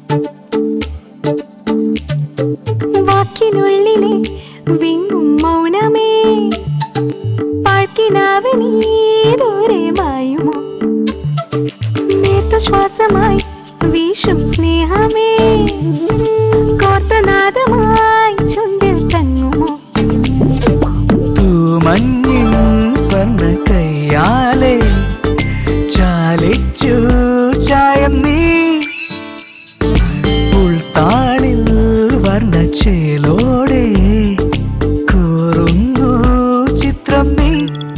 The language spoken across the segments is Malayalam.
വാക്കിനുള്ളിലെ വിങ്ങും മൗനമേ പാഴ്ക്കിനാവ് നീ ദൂരെ മായുമോ നേർത്ത ശ്വാസമായി വീശും സ്നേഹമേ കോർത്തനാദമായി ചുണ്ടിൽ തങ്ങുമോ തൂമഞ്ഞിൻ സ്വർണ്ണ കയ്യാലെ ചാലിച്ചു ചായം നീ ഉൾത്താളിൽ വർണ്ണച്ചേലോടെ കൂറുന്നു ചിത്രം നീ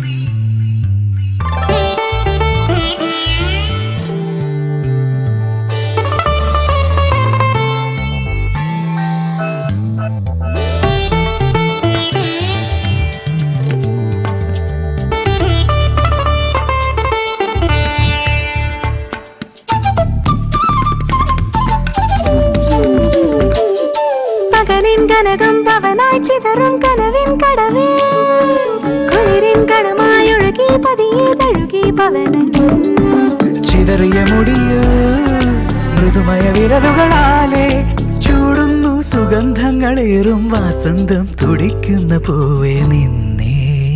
പകലിൻ കനകം പവനായി ചിതറും കനവിൻ കടവിൽ കുളിരിൻ കടമായി ഒഴുകി പതിയെ തഴുകി പവനൻ ചിതറിയ മുടിയിൽ മൃദുമയ വിരലുകളാലെ ചൂടുന്നു സുഗന്ധങ്ങളേറും വാസന്തം തുടിക്കുന്ന പൂവേ നിന്നേ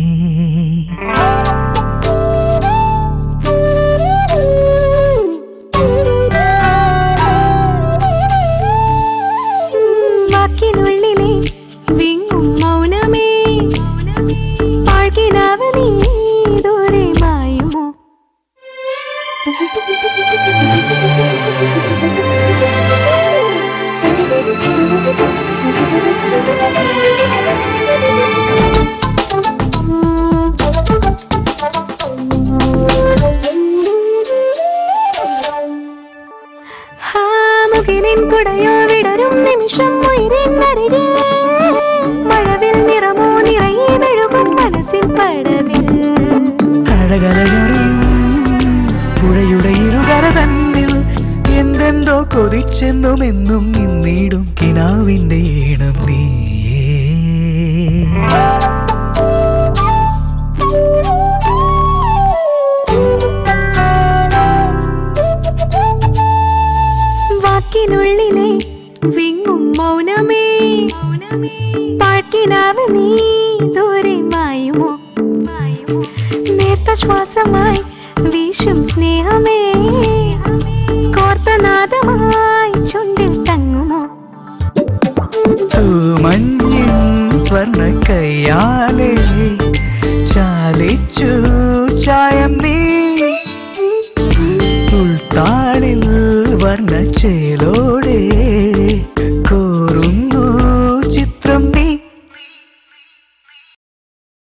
വാക്കിനുള്ളിലെ വിങ്ങും മൗനമേ പാഴ്കിനാവ് നീ ദൂരെ മായുമോ ആ മുകിലിൻ കുടയോ വിടരും നിമിഷം ഉയരിൻ അരികിൽ മഴവിൽ നിറമോ നിറയെ മെഴുകും മനസ്സിൻ പടവിൽ അഴകലയൊറിയും പുഴയുടെ ഇരുകര തന്നിൽ എന്തെന്തോ കൊതിച്ചെന്നും എന്നും നിന്നിടും കിനാവിന്റെ ഈണം നീയേ വാക്കിനുള്ളിലെ വിങ്ങും മൗനമേ പാട്ടിനാവ് നീ ദൂരെ മായുമോ നേർത്ത ശ്വാസമായി വീശും സ്നേഹമേ കോർത്തനാദമായി ചുണ്ടിൽ തങ്ങുമോ തൂമഞ്ഞിൻ സ്വർണ്ണ കയ്യാലെ ചാലിച്ചു ചായം നീ ഉൾത്താളിൽ വർണ്ണച്ചേലോടെ